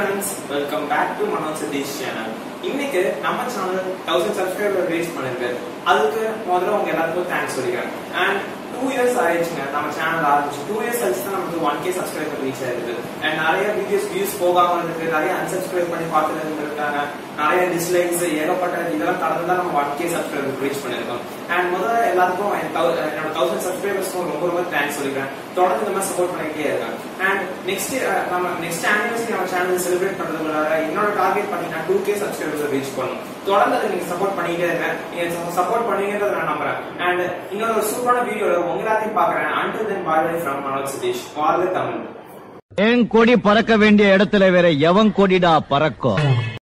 friends welcome back to Manoj Satish channel இன்னைக்கு நம்ம channel thousand subscriber reach பண்ணிருக்கு அதுக்கு முதல்ல உங்க எல்லாத்துக்கும் தேங்க்ஸ் சொல்லிக்கிறேன் அண்ட் டூ இயர்ஸ் ஆயிடுச்சுங்க நம்ம சேனல் ஆரம்பிச்சு டூ இயர்ஸ் ஆயிடுச்சு தான் நமக்கு ஒன் கே சப்ஸ்கிரைபர் ரீச் ஆயிருக்கு அண்ட் நிறைய வீடியோஸ் வியூஸ் போகாம இருக்கு நிறைய அன்சப்ஸ்கிரைப் பண்ணி பார்த்துட்டு இருந்திருக்காங்க நிறைய டிஸ்லைக்ஸ் ஏகப்பட்ட இதெல்லாம் கடந்து தான் நம்ம ஒன் கே சப்ஸ்கிரைபர் ரீச் பண்ணிருக்கோம் அண்ட் முதல்ல எல்லாத்துக்கும் என் thou- என்னோட தௌசண்ட் சப்ஸ்கிரைபர்ஸ்க்கும் ரொம்ப ரொம்ப தேங்க்ஸ் சொல்லிக்கிறேன் தொடர்ந்து இந்த மாதிரி சப்போர்ட் பண்ணிக்கிட்டே இருக்கேன் அண்ட் நெக்ஸ்ட் நம்ம நெக்ஸ்ட் ஆனிவர்சரி நம்ம சேனல் செலிப்ரேட் பண்றதுக்குள்ளார என்னோட டார்கெட் பாத்தீங்கன்னா டூ கே சப்ஸ்கிரைபர்ஸ் ரீச் பண்ணும் தொடர்ந்து அதை நீங்க சப்போர்ட் பண்ணிக்கிட்டே இருங்க நீங்க சப்போர்ட் பண்ணுவீங்கன்றத நான் நம்புறேன் அண்ட் இன்னொரு ஒரு சூப்பரான வீடியோல உங்க எல்லாத்தையும் பாக்குறேன் until then bye bye from Manoj Satish வாழ்க தமிழ் என் கொடி பறக்க வேண்டிய இடத்துல வேற எவன் கொடிடா பறக்கும்